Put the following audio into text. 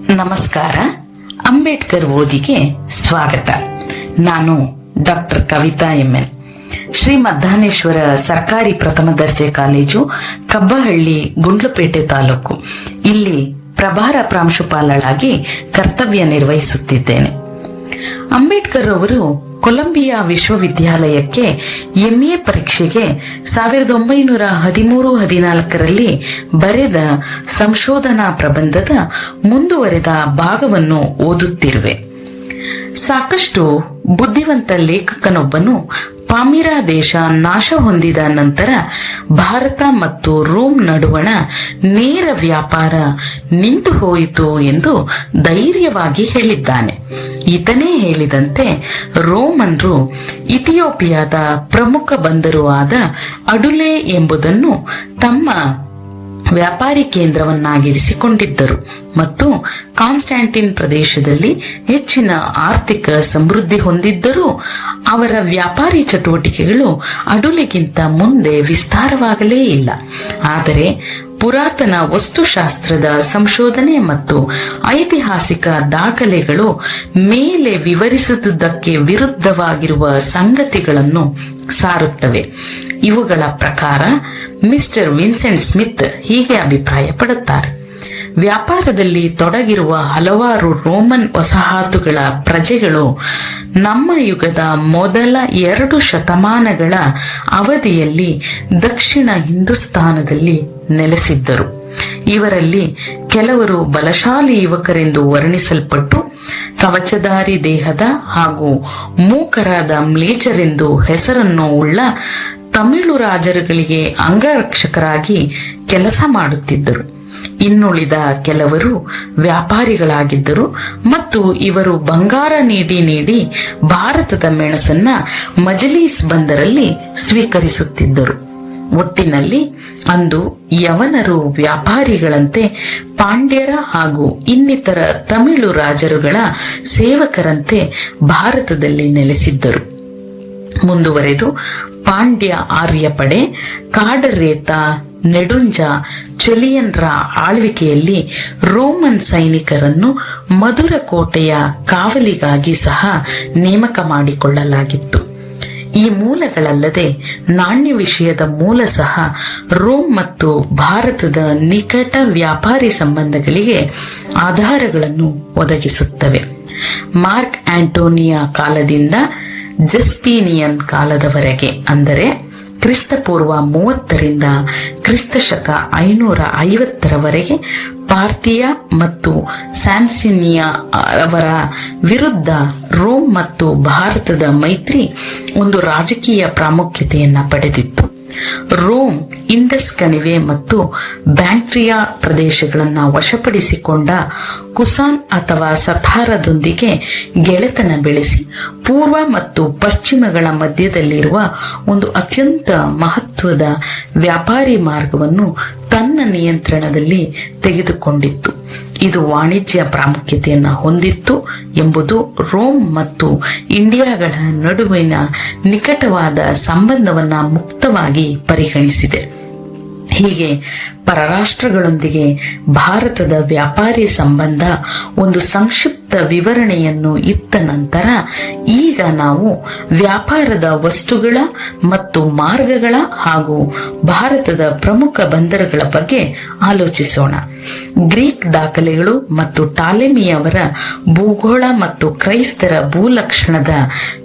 ನಮಸ್ಕಾರ ಅಂಬೇಡ್ಕರ್ ಓದಿಗೆ ಸ್ವಾಗತ ನಾನು ಡಾಕ್ಟರ್ ಕವಿತಾ ಎಂಎನ್ ಶ್ರೀ ಮದ್ದಾನೇಶ್ವರ ಸರ್ಕಾರಿ ಪ್ರಥಮ ದರ್ಜೆ ಕಾಲೇಜು ಕಬ್ಬಹಳ್ಳಿ ಗುಂಡ್ಲುಪೇಟೆ ತಾಲೂಕು ಇಲ್ಲಿ ಪ್ರಭಾರ ಪ್ರಾಂಶುಪಾಲಳಾಗಿ ಕರ್ತವ್ಯ ನಿರ್ವಹಿಸುತ್ತಿದ್ದೇನೆ ಅಂಬೇಡ್ಕರ್ ಅವರು ಕೊಲಂಬಿಯಾ ವಿಶ್ವವಿದ್ಯಾಲಯಕ್ಕೆ ಎಂಎ ಪರೀಕ್ಷೆಗೆ ಸಾವಿರದ ಒಂಬೈನೂರ ಹದಿಮೂರು ಹದಿನಾಲ್ಕರಲ್ಲಿ ಬರೆದ ಸಂಶೋಧನಾ ಪ್ರಬಂಧದ ಮುಂದುವರೆದ ಭಾಗವನ್ನು ಓದುತ್ತಿರುವೆ ಸಾಕಷ್ಟು ಬುದ್ಧಿವಂತ ಲೇಖಕನೊಬ್ಬನು ಪಾಮಿರಾ ದೇಶ ನಾಶ ಹೊಂದಿದ ನಂತರ ಭಾರತ ಮತ್ತು ರೋಮ್ ನಡುವಣ ನೇರ ವ್ಯಾಪಾರ ನಿಂತು ಹೋಯಿತು ಎಂದು ಧೈರ್ಯವಾಗಿ ಹೇಳಿದ್ದಾನೆ ಈತನೇ ಹೇಳಿದಂತೆ ರೋಮನ್ರು ಇಥಿಯೋಪಿಯಾದ ಪ್ರಮುಖ ಬಂದರು ಆದ ಅಡುಲೆ ಎಂಬುದನ್ನು ತಮ್ಮ ವ್ಯಾಪಾರಿ ಕೇಂದ್ರವನ್ನಾಗಿರಿಸಿಕೊಂಡಿದ್ದರು ಮತ್ತು ಕಾನ್ಸ್ಟ್ಯಾಂಟಿನ್ ಪ್ರದೇಶದಲ್ಲಿ ಹೆಚ್ಚಿನ ಆರ್ಥಿಕ ಸಮೃದ್ಧಿ ಹೊಂದಿದ್ದರೂ ಅವರ ವ್ಯಾಪಾರಿ ಚಟುವಟಿಕೆಗಳು ಅಡುಲೆಗಿಂತ ಮುಂದೆ ವಿಸ್ತಾರವಾಗಲೇ ಇಲ್ಲ ಆದರೆ ಪುರಾತನ ವಸ್ತುಶಾಸ್ತ್ರದ ಸಂಶೋಧನೆ ಮತ್ತು ಐತಿಹಾಸಿಕ ದಾಖಲೆಗಳು ಮೇಲೆ ವಿವರಿಸುವುದಕ್ಕೆ ವಿರುದ್ಧವಾಗಿರುವ ಸಂಗತಿಗಳನ್ನು ಸಾರುತ್ತವೆ ಇವುಗಳ ಪ್ರಕಾರ ಮಿಸ್ಟರ್ ವಿನ್ಸೆಂಟ್ ಸ್ಮಿತ್ ಹೀಗೆ ಅಭಿಪ್ರಾಯಪಡುತ್ತಾರೆ ವ್ಯಾಪಾರದಲ್ಲಿ ತೊಡಗಿರುವ ಹಲವಾರು ರೋಮನ್ ವಸಾಹತುಗಳ ಪ್ರಜೆಗಳು ನಮ್ಮ ಯುಗದ ಮೊದಲ ಎರಡು ಶತಮಾನಗಳ ಅವಧಿಯಲ್ಲಿ ದಕ್ಷಿಣ ಹಿಂದೂಸ್ತಾನದಲ್ಲಿ ನೆಲೆಸಿದ್ದರು ಇವರಲ್ಲಿ ಕೆಲವರು ಬಲಶಾಲಿ ಯುವಕರೆಂದು ವರ್ಣಿಸಲ್ಪಟ್ಟು ಕವಚಧಾರಿ ದೇಹದ ಹಾಗೂ ಮೂಕರಾದ ಮ್ಲೇಚರೆಂದು ಹೆಸರನ್ನು ಉಳ್ಳ ತಮಿಳು ರಾಜರುಗಳಿಗೆ ಅಂಗರಕ್ಷಕರಾಗಿ ಕೆಲಸ ಮಾಡುತ್ತಿದ್ದರು ಇನ್ನುಳಿದ ಕೆಲವರು ವ್ಯಾಪಾರಿಗಳಾಗಿದ್ದರು ಮತ್ತು ಇವರು ಬಂಗಾರ ನೀಡಿ ನೀಡಿ ಭಾರತದ ಮೆಣಸನ್ನ ಮಜಲೀಸ್ ಬಂದರಲ್ಲಿ ಸ್ವೀಕರಿಸುತ್ತಿದ್ದರು ಒಟ್ಟಿನಲ್ಲಿ ಅಂದು ಯವನರು ವ್ಯಾಪಾರಿಗಳಂತೆ ಪಾಂಡ್ಯರ ಹಾಗೂ ಇನ್ನಿತರ ತಮಿಳು ರಾಜರುಗಳ ಸೇವಕರಂತೆ ಭಾರತದಲ್ಲಿ ನೆಲೆಸಿದ್ದರು ಮುಂದುವರೆದು ಪಾಂಡ್ಯ ಆರ್ಯಪಡೆ ಕಾಡರೇತ ನೆಡುಂಜ ಚೆಲಿಯನ್ರ ಆಳ್ವಿಕೆಯಲ್ಲಿ ರೋಮನ್ ಸೈನಿಕರನ್ನು ಮಧುರ ಕೋಟೆಯ ಕಾವಲಿಗಾಗಿ ಸಹ ನೇಮಕ ಮಾಡಿಕೊಳ್ಳಲಾಗಿತ್ತು ಈ ಮೂಲಗಳಲ್ಲದೆ ನಾಣ್ಯ ವಿಷಯದ ಮೂಲ ಸಹ ರೋಮ್ ಮತ್ತು ಭಾರತದ ನಿಕಟ ವ್ಯಾಪಾರಿ ಸಂಬಂಧಗಳಿಗೆ ಆಧಾರಗಳನ್ನು ಒದಗಿಸುತ್ತವೆ ಮಾರ್ಕ್ ಆಂಟೋನಿಯ ಕಾಲದಿಂದ ಜಸ್ಪೀನಿಯನ್ ಕಾಲದವರೆಗೆ ಅಂದರೆ ಕ್ರಿಸ್ತಪೂರ್ವ ಮೂವತ್ತರಿಂದ ಕ್ರಿಸ್ತಶಕ ಐನೂರ ಐವತ್ತರವರೆಗೆ ಪಾರ್ಥಿಯ ಮತ್ತು ಸ್ಯಾನ್ಸಿನಿಯಾ ಅವರ ವಿರುದ್ಧ ರೋಮ್ ಮತ್ತು ಭಾರತದ ಮೈತ್ರಿ ಒಂದು ರಾಜಕೀಯ ಪ್ರಾಮುಖ್ಯತೆಯನ್ನ ಪಡೆದಿತ್ತು ರೋಮ್ ಇಂಡಸ್ ಕಣಿವೆ ಮತ್ತು ಬ್ಯಾಂಕ್ಟ್ರಿಯಾ ಪ್ರದೇಶಗಳನ್ನು ವಶಪಡಿಸಿಕೊಂಡ ಕುಸಾನ್ ಅಥವಾ ಸತಾರದೊಂದಿಗೆ ಗೆಳೆತನ ಬೆಳೆಸಿ ಪೂರ್ವ ಮತ್ತು ಪಶ್ಚಿಮಗಳ ಮಧ್ಯದಲ್ಲಿರುವ ಒಂದು ಅತ್ಯಂತ ಮಹತ್ವದ ವ್ಯಾಪಾರಿ ಮಾರ್ಗವನ್ನು ತನ್ನ ನಿಯಂತ್ರಣದಲ್ಲಿ ತೆಗೆದುಕೊಂಡಿತ್ತು ಇದು ವಾಣಿಜ್ಯ ಪ್ರಾಮುಖ್ಯತೆಯನ್ನು ಹೊಂದಿತ್ತು ಎಂಬುದು ರೋಮ್ ಮತ್ತು ಇಂಡಿಯಾಗಳ ನಡುವಿನ ನಿಕಟವಾದ ಸಂಬಂಧವನ್ನ ಮುಕ್ತವಾಗಿ ಪರಿಗಣಿಸಿದೆ ಹೀಗೆ ಪರರಾಷ್ಟ್ರಗಳೊಂದಿಗೆ ಭಾರತದ ವ್ಯಾಪಾರಿ ಸಂಬಂಧ ಒಂದು ಸಂಕ್ಷಿಪ್ತ ವಿವರಣೆಯನ್ನು ಇತ್ತ ನಂತರ ಈಗ ನಾವು ವ್ಯಾಪಾರದ ವಸ್ತುಗಳ ಮತ್ತು ಮಾರ್ಗಗಳ ಹಾಗೂ ಭಾರತದ ಪ್ರಮುಖ ಬಂದರುಗಳ ಬಗ್ಗೆ ಆಲೋಚಿಸೋಣ ಗ್ರೀಕ್ ದಾಖಲೆಗಳು ಮತ್ತು ಟಾಲೆಮಿಯವರ ಭೂಗೋಳ ಮತ್ತು ಕ್ರೈಸ್ತರ ಭೂಲಕ್ಷಣದ